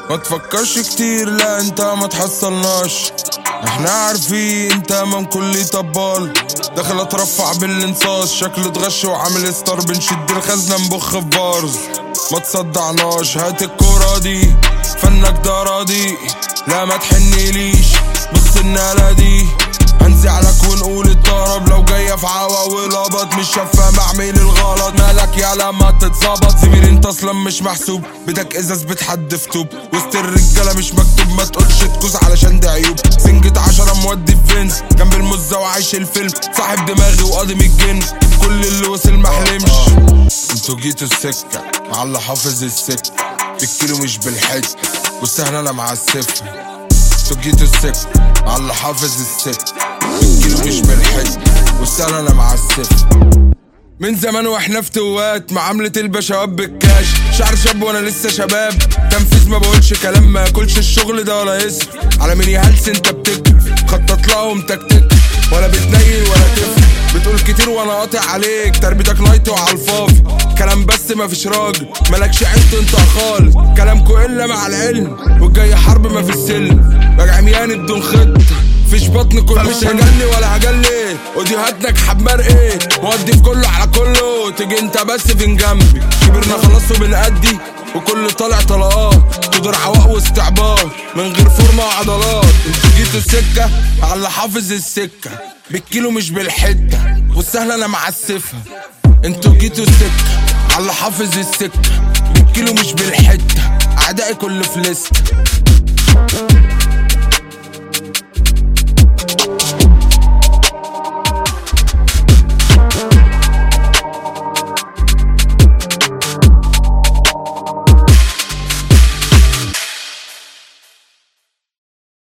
ما تفكرش كتير لا انت ما تحصلناش احنا عارفين انت امام كل طبال داخل اترفع بالانصاص شكل اتغش وعامل ستار بنشد الخزنه نبخ في بارز ما تصدعناش هات الكورة دي فنك ده راضي لا ما تحنيليش بص النالة دي هنزعلك ونقول الطرب لو جاية في عوا ولبط مش شافة معمل الغلط مالك يا لما تتظبط زميلي انت اصلا مش محسوب بدك ازاز بتحدف طوب وسط الرجالة مش مكتوب ما تقولش تكوز علشان ده عيوب سنجة عشرة مودي في فينس جنب المزة وعايش الفيلم صاحب دماغي وقاضم الجن كل اللي وصل محلمش انتوا جيتوا السكة مع اللي حافظ السكة بالكيلو مش بالحتة والسهل انا مع الصفر انتوا جيتوا السكة مع اللي حافظ السكة بالكيلو مش بالحتة والسهل انا مع الصفر من زمان واحنا في توات معاملة البشوات بالكاش شعر شاب وانا لسه شباب تنفيذ ما بقولش كلام ما ياكلش الشغل ده ولا يصرف على مين يا هلس انت بتكرف خطط لهم تكتك ولا بتنيل ولا تفرق بتقول كتير وانا قاطع عليك تربيتك لايت وعلى الفاضي كلام بس ما فيش راجل مالكش عين انت خالص كلامكو الا مع العلم والجاي حرب ما في السلم راجع مياني بدون خطه فيش بطن كله مش هجلي ولا هجلي وديهاتك حمار ايه مودي في كله على كله تيجي انت بس فين جنبي كبرنا خلاص وبنأدي وكل طالع طلقات تدور عواق واستعباط من غير فورمة وعضلات انتوا جيتوا السكة على اللي حافظ السكة بالكيلو مش بالحتة والسهل انا معسفها انتوا جيتوا السكة على اللي حافظ السكة بالكيلو مش بالحتة اعدائي كل في لسه